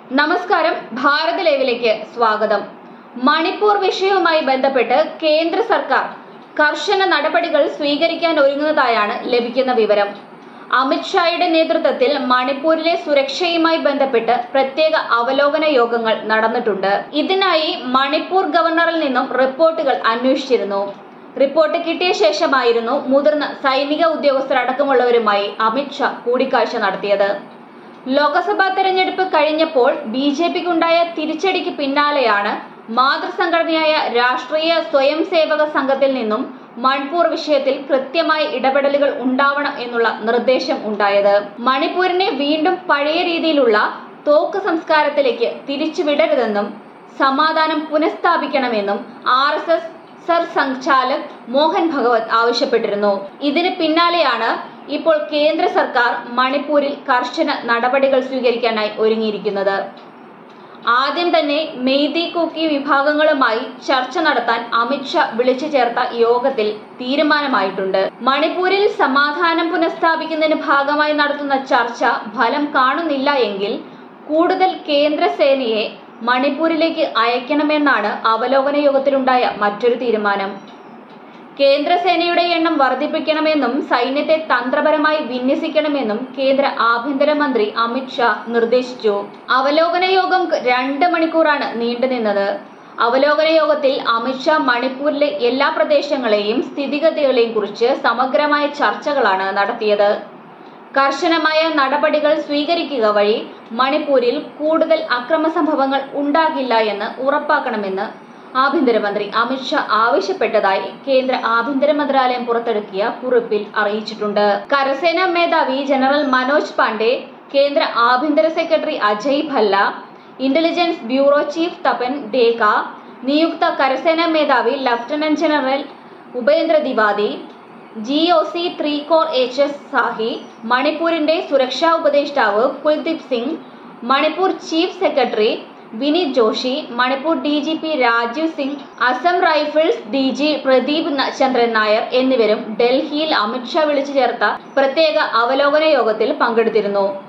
നമസ്കാരം ഭാരത് ലൈവിലേക്ക് സ്വാഗതം മണിപ്പൂർ വിഷയവുമായി ബന്ധപ്പെട്ട് കേന്ദ്ര സർക്കാർ കർശന നടപടികൾ സ്വീകരിക്കാൻ ഒരുങ്ങുന്നതായാണ് ലഭിക്കുന്ന വിവരം അമിത്ഷായുടെ നേതൃത്വത്തിൽ മണിപ്പൂരിലെ സുരക്ഷയുമായി ബന്ധപ്പെട്ട് പ്രത്യേക അവലോകന യോഗങ്ങൾ നടന്നിട്ടുണ്ട് ഇതിനായി മണിപ്പൂർ ഗവർണറിൽ നിന്നും റിപ്പോർട്ടുകൾ അന്വേഷിച്ചിരുന്നു റിപ്പോർട്ട് കിട്ടിയ ശേഷമായിരുന്നു മുതിർന്ന സൈനിക ഉദ്യോഗസ്ഥരടക്കമുള്ളവരുമായി അമിത്ഷാ കൂടിക്കാഴ്ച നടത്തിയത് ലോക്സഭാ തെരഞ്ഞെടുപ്പ് കഴിഞ്ഞപ്പോൾ ബി ജെ പിക്കുണ്ടായ തിരിച്ചടിക്ക് പിന്നാലെയാണ് മാതൃസംഘടനയായ രാഷ്ട്രീയ സ്വയം സേവക സംഘത്തിൽ നിന്നും മണിപ്പൂർ വിഷയത്തിൽ കൃത്യമായ ഇടപെടലുകൾ ഉണ്ടാവണം എന്നുള്ള നിർദ്ദേശം ഉണ്ടായത് മണിപ്പൂരിനെ വീണ്ടും പഴയ രീതിയിലുള്ള തോക്ക് സംസ്കാരത്തിലേക്ക് തിരിച്ചുവിടരുതെന്നും സമാധാനം പുനഃസ്ഥാപിക്കണമെന്നും ആർ എസ് എസ് സർ സംഘാലക് മോഹൻ ഭഗവത് ആവശ്യപ്പെട്ടിരുന്നു ഇതിന് പിന്നാലെയാണ് ഇപ്പോൾ കേന്ദ്ര സർക്കാർ മണിപ്പൂരിൽ കർശന നടപടികൾ സ്വീകരിക്കാനായി ഒരുങ്ങിയിരിക്കുന്നത് ആദ്യം തന്നെ മെയ്തി കുക്കി വിഭാഗങ്ങളുമായി ചർച്ച നടത്താൻ അമിത്ഷാ വിളിച്ചു ചേർത്ത യോഗത്തിൽ തീരുമാനമായിട്ടുണ്ട് മണിപ്പൂരിൽ സമാധാനം പുനഃസ്ഥാപിക്കുന്നതിന് ഭാഗമായി നടത്തുന്ന ചർച്ച ഫലം കാണുന്നില്ല എങ്കിൽ കൂടുതൽ കേന്ദ്ര സേനയെ മണിപ്പൂരിലേക്ക് അയക്കണമെന്നാണ് അവലോകന യോഗത്തിലുണ്ടായ മറ്റൊരു തീരുമാനം കേന്ദ്രസേനയുടെ എണ്ണം വർദ്ധിപ്പിക്കണമെന്നും സൈന്യത്തെ തന്ത്രപരമായി വിന്യസിക്കണമെന്നും കേന്ദ്ര ആഭ്യന്തരമന്ത്രി അമിത്ഷാ നിർദ്ദേശിച്ചു അവലോകന യോഗം രണ്ട് മണിക്കൂറാണ് നീണ്ടുനിന്നത് അവലോകന യോഗത്തിൽ അമിത്ഷാ മണിപ്പൂരിലെ എല്ലാ പ്രദേശങ്ങളെയും സ്ഥിതിഗതികളെയും കുറിച്ച് സമഗ്രമായ ചർച്ചകളാണ് നടത്തിയത് കർശനമായ നടപടികൾ സ്വീകരിക്കുക വഴി മണിപ്പൂരിൽ കൂടുതൽ അക്രമ സംഭവങ്ങൾ ഉണ്ടാകില്ല എന്ന് ഉറപ്പാക്കണമെന്ന് ആഭ്യന്തരമന്ത്രി അമിത്ഷാ ആവശ്യപ്പെട്ടതായി കേന്ദ്ര ആഭ്യന്തര മന്ത്രാലയം പുറത്തിറക്കിയ കുറിപ്പിൽ അറിയിച്ചിട്ടുണ്ട് കരസേനാ മേധാവി ജനറൽ മനോജ് പാണ്ഡെ കേന്ദ്ര ആഭ്യന്തര secretary Ajay Bhalla intelligence bureau chief Tapan Deka നിയുക്ത കരസേനാ മേധാവി lieutenant general Upendra Dwivedi G O C three corps H S Sahi മണിപ്പൂരിന്റെ സുരക്ഷാ ഉപദേഷ്ടാവ് Kuldeep Singh Manipur chief secretary Vineet Joshi Manipur D G P Rajeev Singh Assam rifles D G Pradeep ന- ചന്ദ്രൻ നായർ എന്നിവരും ഡൽഹിയിൽ അമിത്ഷാ വിളിച്ചു ചേർത്ത പ്രത്യേക അവലോകന യോഗത്തിൽ പങ്കെടുത്തിരുന്നു